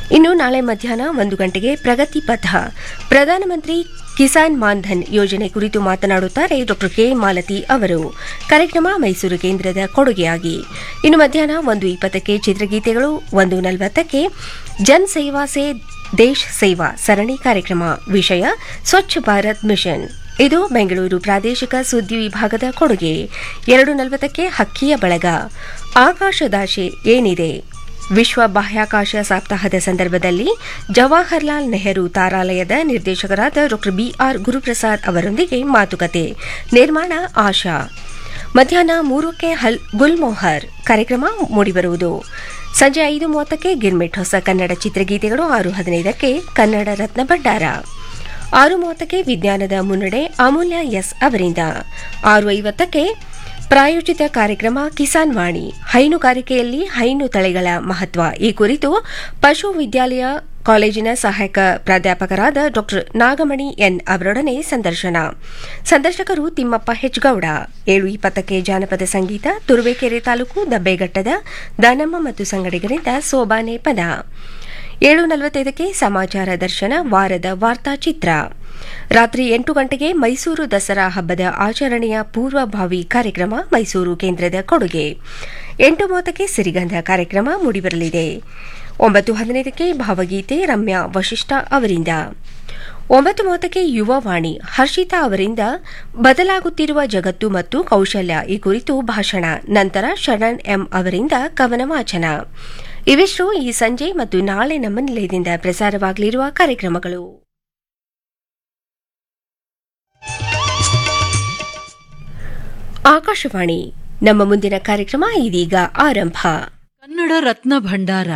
ಇನ್ನು ನಾಳೆ ಮಧ್ಯಾಹ್ನ ಒಂದು ಗಂಟೆಗೆ ಪ್ರಗತಿ ಪಥ ಪ್ರಧಾನಮಂತ್ರಿ ಕಿಸಾನ್ ಮಾನ್ಧನ್ ಯೋಜನೆ ಕುರಿತು ಮಾತನಾಡುತ್ತಾರೆ ಡಾ ಕೆ ಮಾಲತಿ ಅವರು ಕಾರ್ಯಕ್ರಮ ಮೈಸೂರು ಕೇಂದ್ರದ ಕೊಡುಗೆಯಾಗಿ ಇನ್ನು ಮಧ್ಯಾಹ್ನ ಒಂದು ಇಪ್ಪತ್ತಕ್ಕೆ ಚಿತ್ರಗೀತೆಗಳು ಒಂದು ನಲವತ್ತಕ್ಕೆ ಜನ್ ಸೇವಾ ಸೇ ದೇಶ್ ಸೇವಾ ಸರಣಿ ಕಾರ್ಯಕ್ರಮ ವಿಷಯ ಸ್ವಚ್ಛ ಭಾರತ್ ಮಿಷನ್ ಇದು ಬೆಂಗಳೂರು ಪ್ರಾದೇಶಿಕ ಸುದ್ದಿ ವಿಭಾಗದ ಕೊಡುಗೆ ಎರಡು ನಲವತ್ತಕ್ಕೆ ಹಕ್ಕಿಯ ಬಳಗ ಆಕಾಶದಾಶೆ ಏನಿದೆ ವಿಶ್ವ ಬಾಹ್ಯಾಕಾಶ ಸಪ್ತಾಹದ ಸಂದರ್ಭದಲ್ಲಿ ಜವಾಹರ್ಲಾಲ್ ನೆಹರು ತಾರಾಲಯದ ನಿರ್ದೇಶಕರಾದ ಡಾ ಬಿಆರ್ ಗುರುಪ್ರಸಾದ್ ಅವರೊಂದಿಗೆ ಮಾತುಕತೆ ನಿರ್ಮಾಣ ಆಶಾ ಮಧ್ಯಾಹ್ನ ಮೂರಕ್ಕೆ ಹಲ್ ಗುಲ್ಮೋಹರ್ ಕಾರ್ಯಕ್ರಮ ಮೂಡಿಬರುವುದು ಸಂಜೆ ಐದು ಮೂವತ್ತಕ್ಕೆ ಗಿರ್ಮಿಟ್ ಹೊಸ ಕನ್ನಡ ಚಿತ್ರಗೀತೆಗಳು ಆರು ಹದಿನೈದಕ್ಕೆ ಕನ್ನಡ ರತ್ನ ಭಂಡಾರ ಆರು ಮೂವತ್ತಕ್ಕೆ ವಿಜ್ಞಾನದ ಮುನ್ನಡೆ ಅಮೂಲ್ಯ ಎಸ್ ಅವರಿಂದ ಆರು ಐವತ್ತಕ್ಕೆ ಪ್ರಾಯೋಜಿತ ಕಾರ್ಯಕ್ರಮ ಕಿಸಾನ್ ವಾಣಿ ಹೈನುಗಾರಿಕೆಯಲ್ಲಿ ಹೈನು ತಳಿಗಳ ಮಹತ್ವ ಈ ಕುರಿತು ಪಶು ವಿದ್ಯಾಲಯ ಕಾಲೇಜಿನ ಸಹಾಯಕ ಪ್ರಾಧ್ಯಾಪಕರಾದ ಡಾ ನಾಗಮಣಿ ಎನ್ ಅವರೊಡನೆ ಸಂದರ್ಶನ ಸಂದರ್ಶಕರು ತಿಮ್ಮಪ್ಪ ಹೆಚ್ಗೌಡ ಏಳು ಇಪ್ಪತ್ತಕ್ಕೆ ಜಾನಪದ ಸಂಗೀತ ತುರುವೇಕೆರೆ ತಾಲೂಕು ದಬ್ಬೆಘಟ್ಟದ ದಾನಮ್ಮ ಮತ್ತು ಸಂಗಡಿಗರಿಂದ ಸೋಬಾನೆ ಪದ ಏಳು ನಲವತ್ತೈದಕ್ಕೆ ಸಮಾಚಾರ ದರ್ಶನ ವಾರದ ವಾರ್ತಾಚಿತ್ರ ರಾತ್ರಿ ಎಂಟು ಗಂಟೆಗೆ ಮೈಸೂರು ದಸರಾ ಹಬ್ಬದ ಆಚರಣೆಯ ಪೂರ್ವಭಾವಿ ಕಾರ್ಯಕ್ರಮ ಮೈಸೂರು ಕೇಂದ್ರದ ಕೊಡುಗೆ ಎಂಟು ಮೂವತ್ತಕ್ಕೆ ಸಿರಿಗಂಧ ಕಾರ್ಯಕ್ರಮ ಮೂಡಿಬರಲಿದೆ ಒಂಬತ್ತು ಹದಿನೈದಕ್ಕೆ ಭಾವಗೀತೆ ರಮ್ಯಾ ವಶಿಷ್ಠ ಅವರಿಂದ ಒಂಬತ್ತು ಮೂವತ್ತಕ್ಕೆ ಯುವವಾಣಿ ಹರ್ಷಿತಾ ಅವರಿಂದ ಬದಲಾಗುತ್ತಿರುವ ಜಗತ್ತು ಮತ್ತು ಕೌಶಲ್ಯ ಈ ಕುರಿತು ಭಾಷಣ ನಂತರ ಶರಣ್ ಎಂ ಅವರಿಂದ ಕವನ ವಾಚನ ಇವಿಷ್ಟು ಈ ಸಂಜೆ ಮತ್ತು ನಾಳೆ ನಮ್ಮ ನಿಲಯದಿಂದ ಪ್ರಸಾರವಾಗಲಿರುವ ಕಾರ್ಯಕ್ರಮಗಳು ಆಕಾಶವಾಣಿ ನಮ್ಮ ಮುಂದಿನ ಕಾರ್ಯಕ್ರಮ ಇದೀಗ ಆರಂಭ ಕನ್ನಡ ರತ್ನ ಭಂಡಾರ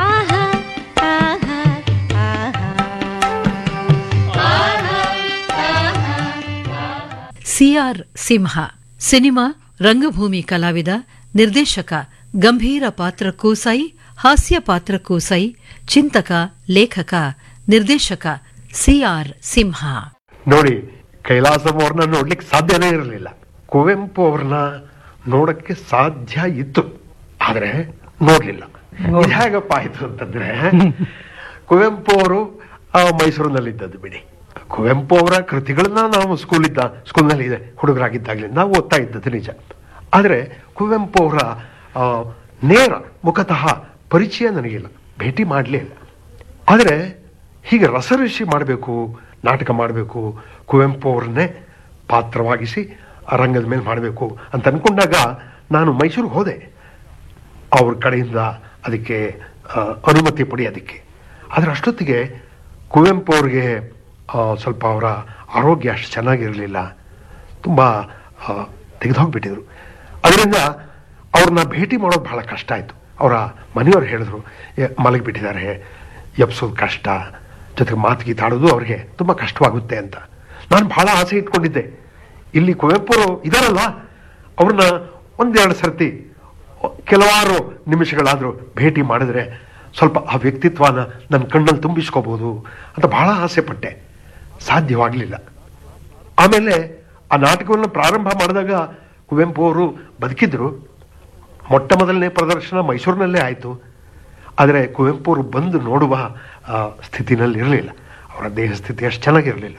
ಸಿಆರ್ ಸಿಂಹ ಸಿನಿಮಾ ರಂಗಭೂಮಿ ಕಲಾವಿದ ನಿರ್ದೇಶಕ ಗಂಭೀರ ಪಾತ್ರಕ್ಕೂ ಸೈ ಹಾಸ್ಯ ಪಾತ್ರಕ್ಕೂ ಸೈ ಚಿಂತಕ ಲೇಖಕ ನಿರ್ದೇಶಕ ಸಿಆರ್ ಸಿಂಹ ನೋಡಿ ಕೈಲಾಸಂ ಅವ್ರನ್ನ ನೋಡ್ಲಿಕ್ಕೆ ಸಾಧ್ಯನೇ ಇರಲಿಲ್ಲ ಕುವೆಂಪು ಅವ್ರನ್ನ ನೋಡಕ್ಕೆ ಸಾಧ್ಯ ಇತ್ತು ಆದ್ರೆ ನೋಡ್ಲಿಲ್ಲ ಇದು ಹೇಗಪ್ಪ ಆಯ್ತು ಅಂತಂದ್ರೆ ಕುವೆಂಪು ಅವರು ಮೈಸೂರಿನಲ್ಲಿದ್ದದ್ದು ಬಿಡಿ ಕುವೆಂಪು ಅವರ ಕೃತಿಗಳನ್ನ ನಾವು ಸ್ಕೂಲ್ ಇದ್ದ ಸ್ಕೂಲ್ನಲ್ಲಿ ಇದೆ ಹುಡುಗರಾಗಿದ್ದಾಗಲೇ ನಾವು ಓದ್ತಾ ಇದ್ದದ್ದು ನಿಜ ಆದ್ರೆ ಕುವೆಂಪು ಅವರ ಆ, ನೇರ ಮುಖತಃ ಪರಿಚಯ ನನಗಿಲ್ಲ ಭೇಟಿ ಮಾಡಲೇ ಇಲ್ಲ ಆದರೆ ಹೀಗೆ ರಸಋಷಿ ಮಾಡಬೇಕು ನಾಟಕ ಮಾಡಬೇಕು ಕುವೆಂಪು ಅವ್ರನ್ನೇ ಪಾತ್ರವಾಗಿಸಿ ಆ ರಂಗದ ಮೇಲೆ ಮಾಡಬೇಕು ಅಂತ ಅನ್ಕೊಂಡಾಗ ನಾನು ಮೈಸೂರಿಗೆ ಹೋದೆ ಅವ್ರ ಕಡೆಯಿಂದ ಅದಕ್ಕೆ ಆ, ಅನುಮತಿ ಪಡೆಯೋದಕ್ಕೆ ಆದರೆ ಅಷ್ಟೊತ್ತಿಗೆ ಕುವೆಂಪು ಅವ್ರಿಗೆ ಆ, ಸ್ವಲ್ಪ ಅವರ ಆರೋಗ್ಯ ಅಷ್ಟು ಚೆನ್ನಾಗಿರಲಿಲ್ಲ ತುಂಬ ತೆಗೆದುಹೋಗ್ಬಿಟ್ಟಿದ್ರು ಅದರಿಂದ ಅವ್ರನ್ನ ಭೇಟಿ ಮಾಡೋದು ಬಹಳ ಕಷ್ಟ ಆಯಿತು ಅವರ ಮನೆಯವ್ರು ಹೇಳಿದ್ರು "ಏ, ಮಲಗಿಬಿಟ್ಟಿದ್ದಾರೆ ಎಬ್ಸೋದು ಕಷ್ಟ ಜೊತೆಗೆ ಮಾತು ಗೀತಾಡೋದು ಅವ್ರಿಗೆ ತುಂಬ ಕಷ್ಟವಾಗುತ್ತೆ ಅಂತ ನಾನು ಬಹಳ ಆಸೆ ಇಟ್ಕೊಂಡಿದ್ದೆ ಇಲ್ಲಿ ಕುವೆಂಪು ಅವರು ಇದಾರಲ್ಲ ಅವ್ರನ್ನ ಒಂದೆರಡು ಸರ್ತಿ ಕೆಲವಾರು ನಿಮಿಷಗಳಾದರೂ ಭೇಟಿ ಮಾಡಿದ್ರೆ ಸ್ವಲ್ಪ ಆ ವ್ಯಕ್ತಿತ್ವನ ನನ್ನ ಕಣ್ಣಲ್ಲಿ ತುಂಬಿಸ್ಕೋಬಹುದು ಅಂತ ಬಹಳ ಆಸೆ ಪಟ್ಟೆ ಸಾಧ್ಯವಾಗಲಿಲ್ಲ ಆಮೇಲೆ ಆ ನಾಟಕವನ್ನು ಪ್ರಾರಂಭ ಮಾಡಿದಾಗ ಕುವೆಂಪು ಅವರು ಬದುಕಿದ್ರು ಮೊಟ್ಟ ಮೊದಲನೇ ಪ್ರದರ್ಶನ ಮೈಸೂರಿನಲ್ಲೇ ಆಯಿತು ಆದರೆ ಕುವೆಂಪು ಅವರು ಬಂದು ನೋಡುವ ಆ, ಸ್ಥಿತಿನಲ್ಲಿ ಇರಲಿಲ್ಲ ಅವರ ದೇಹ ಸ್ಥಿತಿ ಅಷ್ಟು ಚೆನ್ನಾಗಿರಲಿಲ್ಲ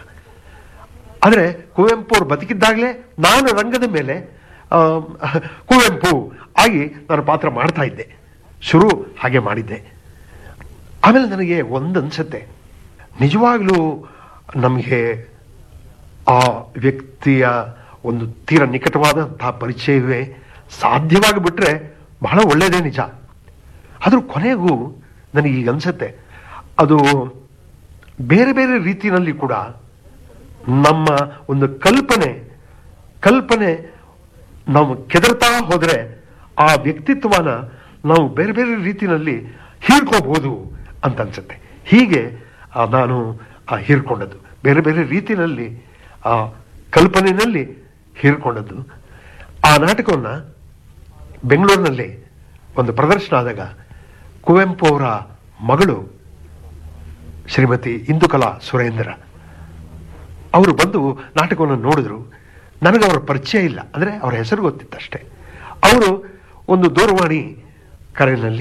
ಆದರೆ ಕುವೆಂಪು ಅವರು ಬದುಕಿದ್ದಾಗಲೇ ನಾನು ರಂಗದ ಮೇಲೆ ಆ, ಕುವೆಂಪು ಆಗಿ ನಾನು ಪಾತ್ರ ಮಾಡ್ತಾ ಇದ್ದೆ ಶುರು ಹಾಗೆ ಮಾಡಿದ್ದೆ ಆಮೇಲೆ ನನಗೆ ಒಂದು ಅನ್ಸುತ್ತೆ ನಿಜವಾಗ್ಲೂ ನಮಗೆ ಆ ವ್ಯಕ್ತಿಯ ಒಂದು ತೀರ ನಿಕಟವಾದಂತಹ ಪರಿಚಯವೇ ಸಾಧ್ಯವಾಗಿ ಬಿಟ್ರೆ ಬಹಳ ಒಳ್ಳೆಯದೇ ನಿಜ ಆದರೂ ಕೊನೆಗೂ ನನಗೆ ಈಗ ಅನ್ಸುತ್ತೆ ಅದು ಬೇರೆ ಬೇರೆ ರೀತಿಯಲ್ಲಿ ಕೂಡ ನಮ್ಮ ಒಂದು ಕಲ್ಪನೆ ಕಲ್ಪನೆ ನಾವು ಕೆದರ್ತಾ ಹೋದ್ರೆ ಆ ವ್ಯಕ್ತಿತ್ವನ ನಾವು ಬೇರೆ ಬೇರೆ ರೀತಿಯಲ್ಲಿ ಹೀರ್ಕೋಬಹುದು ಅಂತ ಅನ್ಸುತ್ತೆ ಹೀಗೆ ಆ, ನಾನು ಆ, ಹೀರ್ಕೊಂಡದ್ದು ಬೇರೆ ಬೇರೆ ರೀತಿಯಲ್ಲಿ ಆ ಕಲ್ಪನೆಯಲ್ಲಿ ಹೀರ್ಕೊಂಡದ್ದು ಆ ನಾಟಕವನ್ನ ಬೆಂಗಳೂರಿನಲ್ಲಿ ಒಂದು ಪ್ರದರ್ಶನ ಆದಾಗ ಕುವೆಂಪು ಅವರ ಮಗಳು ಶ್ರೀಮತಿ ಇಂದುಕಲಾ ಸುರೇಂದ್ರ ಅವರು ಬಂದು ನಾಟಕವನ್ನು ನೋಡಿದ್ರು ನನಗೆ ಅವರ ಪರಿಚಯ ಇಲ್ಲ ಅಂದರೆ ಅವರ ಹೆಸರು ಗೊತ್ತಿತ್ತಷ್ಟೇ ಅವರು ಒಂದು ದೂರವಾಣಿ ಕರೆಯಲ್ಲಿ